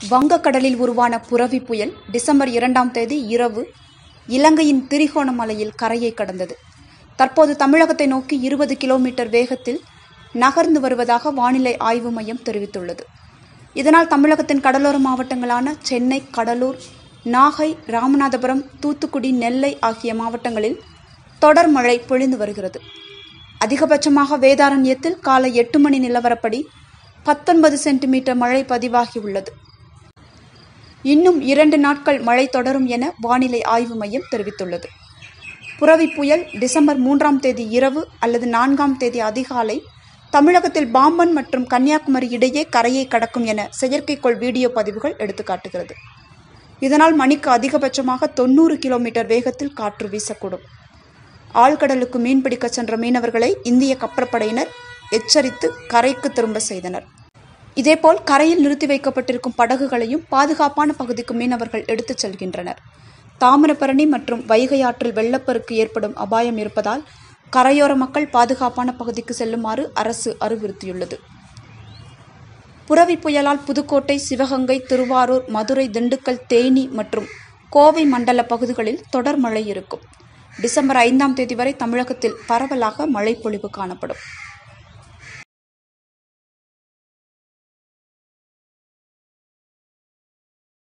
வங்கக்கடலில் உருவான புரவி புயல் டிசம்பர் இரண்டாம் தேதி இரவு இலங்கையின் திரிகோணமலையில் கரையை கடந்தது தற்போது தமிழகத்தை நோக்கி இருபது கிலோமீட்டர் வேகத்தில் நகர்ந்து வருவதாக வானிலை ஆய்வு மையம் தெரிவித்துள்ளது இதனால் தமிழகத்தின் கடலோர மாவட்டங்களான சென்னை கடலூர் நாகை ராமநாதபுரம் தூத்துக்குடி நெல்லை ஆகிய மாவட்டங்களில் தொடர் மழை பொழிந்து வருகிறது அதிகபட்சமாக வேதாரண்யத்தில் காலை எட்டு மணி நிலவரப்படி பத்தொன்பது சென்டிமீட்டர் மழை பதிவாகியுள்ளது இன்னும் இரண்டு நாட்கள் மழை தொடரும் என வானிலை ஆய்வு மையம் தெரிவித்துள்ளது புரவி புயல் டிசம்பர் மூன்றாம் தேதி இரவு அல்லது நான்காம் தேதி அதிகாலை தமிழகத்தில் பாம்பன் மற்றும் கன்னியாகுமரி இடையே கரையை கடக்கும் என செயற்கைக்கோள் வீடியோ பதிவுகள் எடுத்துக்காட்டுகிறது இதனால் மணிக்கு அதிகபட்சமாக தொண்ணூறு கிலோமீட்டர் வேகத்தில் காற்று வீசக்கூடும் ஆழ்கடலுக்கு மீன்பிடிக்க சென்ற மீனவர்களை இந்திய கப்பற்படையினர் எச்சரித்து கரைக்கு திரும்ப செய்தனர் இதேபோல் கரையில் நிறுத்தி வைக்கப்பட்டிருக்கும் படகுகளையும் பாதுகாப்பான பகுதிக்கு மீனவர்கள் எடுத்துச் செல்கின்றனர் தாமிரபரணி மற்றும் வைகை ஆற்றில் வெள்ளப்பெருக்கு ஏற்படும் அபாயம் இருப்பதால் கரையோர மக்கள் பாதுகாப்பான பகுதிக்கு செல்லுமாறு அரசு அறிவுறுத்தியுள்ளது புரவி புயலால் புதுக்கோட்டை சிவகங்கை திருவாரூர் மதுரை திண்டுக்கல் தேனி மற்றும் கோவை மண்டல பகுதிகளில் தொடர் மழை இருக்கும் டிசம்பர் ஐந்தாம் தேதி வரை தமிழகத்தில் பரவலாக மழை பொழிவு காணப்படும்